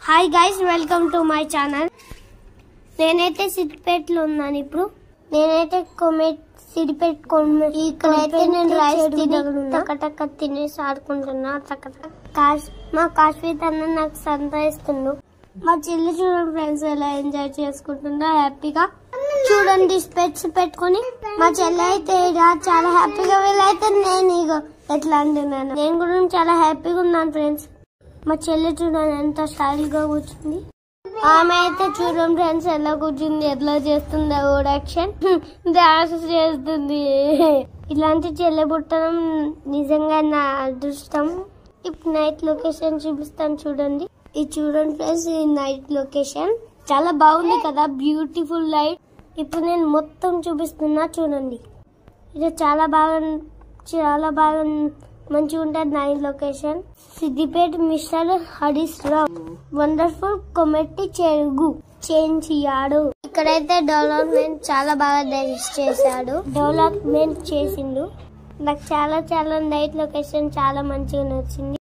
hi guys welcome to my channel నేనైతే సిద్దిపేటలో ఉన్నాను ఇప్పుడు నేనైతే కొమెట్ సిద్దిపేట కొమె ఇక్కడైతే నేను రైస్ తిని టక తినేసి ఆడుకుంటున్నా టక కాశ్ మా కాశ్మీర్ అన్న నాకు సంతాయిస్తుండు మా చెల్లి చూడండి ఫ్రెండ్స్ ఎలా ఎంజాయ్ చేసుకుంటుందో హ్యాపీగా చూడండి స్పెట్స్ పెట్టుకొని మా చెల్లి అయితే ఇక చాలా హ్యాపీగా వీళ్ళైతే నేను ఇక ఎట్లా అంటున్నాను నేను కూడా చాలా హ్యాపీగా ఉన్నాను ఫ్రెండ్స్ మా చెల్లి చూడండి ఎంత స్టైల్ గా కూర్చుంది ఆమె అయితే చూడండి ఫ్రెండ్స్ ఎలా కూర్చుంది ఎట్లా చేస్తుంది యాక్షన్ డాన్స్ చేస్తుంది ఇలాంటి చెల్లె పుట్టడం నిజంగా నా అదృష్టం ఇప్పుడు నైట్ లొకేషన్ చూపిస్తాను చూడండి ఇది చూడండి ఫ్రెండ్స్ ఈ నైట్ లొకేషన్ చాలా బాగుంది కదా బ్యూటిఫుల్ లైట్ ఇప్పుడు నేను మొత్తం చూపిస్తున్నా చూడండి ఇది చాలా బాగా చాలా బాగా మంచిగా ఉంటుంది night location Siddipet mister Harish Rao wonderful కొమెట్టి చెరుగు చేయించాడు ఇక్కడైతే డెవలప్మెంట్ చాలా బాగా డెస్ చేశాడు డెవలప్మెంట్ చేసిండు నాకు చాలా చాలా నైట్ లొకేషన్ చాలా మంచిగా నచ్చింది